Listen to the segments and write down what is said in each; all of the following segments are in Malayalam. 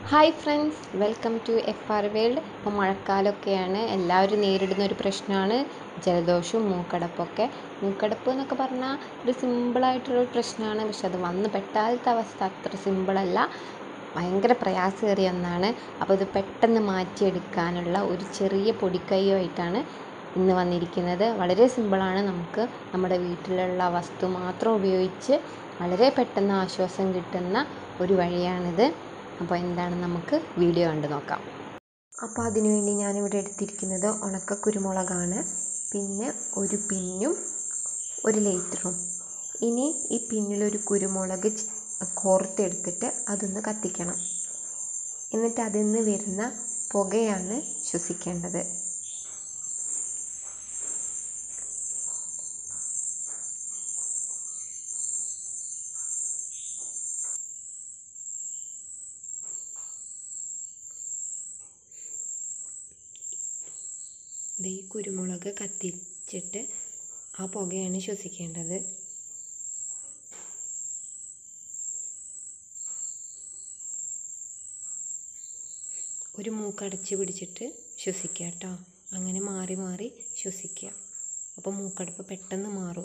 hi friends welcome to F R world ഇപ്പോൾ മഴക്കാലമൊക്കെയാണ് എല്ലാവരും നേരിടുന്ന ഒരു പ്രശ്നമാണ് ജലദോഷവും മൂക്കടപ്പൊക്കെ മൂക്കടപ്പ് എന്നൊക്കെ പറഞ്ഞാൽ ഒരു സിമ്പിളായിട്ടുള്ള പ്രശ്നമാണ് പക്ഷെ അത് വന്ന് പെട്ടാലത്തെ അവസ്ഥ അത്ര സിമ്പിളല്ല ഭയങ്കര പ്രയാസമേറിയ ഒന്നാണ് അപ്പോൾ ഇത് പെട്ടെന്ന് മാറ്റിയെടുക്കാനുള്ള ഒരു ചെറിയ പൊടിക്കൈയുമായിട്ടാണ് ഇന്ന് വന്നിരിക്കുന്നത് വളരെ സിമ്പിളാണ് നമുക്ക് നമ്മുടെ വീട്ടിലുള്ള വസ്തു മാത്രം ഉപയോഗിച്ച് വളരെ പെട്ടെന്ന് ആശ്വാസം കിട്ടുന്ന ഒരു വഴിയാണിത് അപ്പോൾ എന്താണ് നമുക്ക് വീഡിയോ കണ്ടു നോക്കാം അപ്പോൾ അതിനുവേണ്ടി ഞാനിവിടെ എടുത്തിരിക്കുന്നത് ഉണക്ക കുരുമുളകാണ് പിന്നെ ഒരു പിന്നും ഒരു ലൈറ്ററും ഇനി ഈ പിന്നിലൊരു കുരുമുളക് കോർത്തെടുത്തിട്ട് അതൊന്ന് കത്തിക്കണം എന്നിട്ട് അതിൽ നിന്ന് വരുന്ന പുകയാണ് ശ്വസിക്കേണ്ടത് ഈ കുരുമുളക് കത്തിച്ചിട്ട് ആ പുകയാണ് ശ്വസിക്കേണ്ടത് ഒരു മൂക്കടച്ച് പിടിച്ചിട്ട് ശ്വസിക്കുക കേട്ടോ അങ്ങനെ മാറി മാറി ശ്വസിക്കുക അപ്പോൾ മൂക്കടപ്പ് പെട്ടെന്ന് മാറും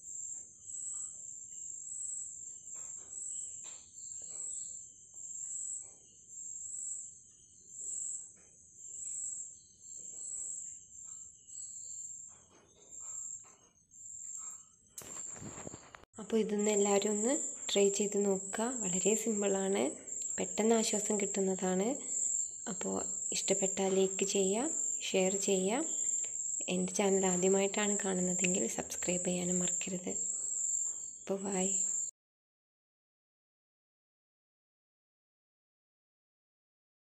അപ്പോൾ ഇതൊന്ന് എല്ലാവരും ഒന്ന് ട്രൈ ചെയ്ത് നോക്കുക വളരെ സിമ്പിളാണ് പെട്ടെന്ന് ആശ്വാസം കിട്ടുന്നതാണ് അപ്പോൾ ഇഷ്ടപ്പെട്ടാൽ ലൈക്ക് ചെയ്യുക ഷെയർ ചെയ്യുക എൻ്റെ ചാനൽ ആദ്യമായിട്ടാണ് കാണുന്നതെങ്കിൽ സബ്സ്ക്രൈബ് ചെയ്യാനും മറക്കരുത് അപ്പോൾ ബൈ